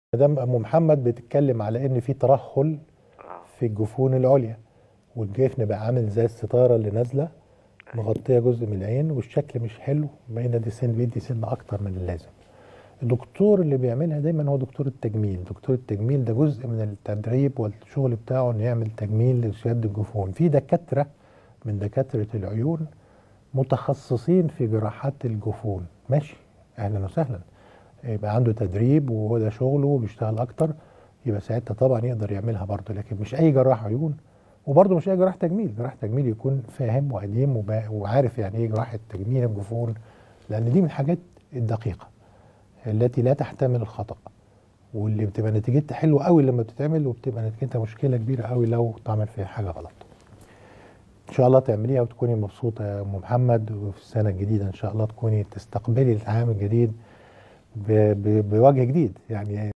مدام ام محمد بتتكلم على ان في ترهل اه في الجفون العليا والجفن بقى عامل زي الستاره اللي نازله مغطيه جزء من العين والشكل مش حلو بين دي سن بيدي سن اكتر من اللازم الدكتور اللي بيعملها دايما هو دكتور التجميل دكتور التجميل ده جزء من التدريب والشغل بتاعه انه يعمل تجميل لشد الجفون في دكاتره من دكاتره العيون متخصصين في جراحات الجفون ماشي اهلا وسهلا يبقى عنده تدريب وهو ده شغله وبيشتغل اكتر يبقى ساعتها طبعا يقدر يعملها برضه لكن مش اي جراح عيون وبرضه مش اي جراح تجميل جراح تجميل يكون فاهم وقديم وبا- وعارف يعني ايه جراحه تجميل الجفون لان دي من الحاجات الدقيقه التي لا تحتمل الخطا واللي بتبقى نتيجتها حلوه قوي لما بتتعمل وبتبقى نتيجتها مشكله كبيره قوي لو اتعمل فيها حاجه غلط ان شاء الله تعمليها وتكوني مبسوطه يا ام محمد وفي السنه الجديده ان شاء الله تكوني تستقبلي العام الجديد ب- ب- بوجه جديد يعني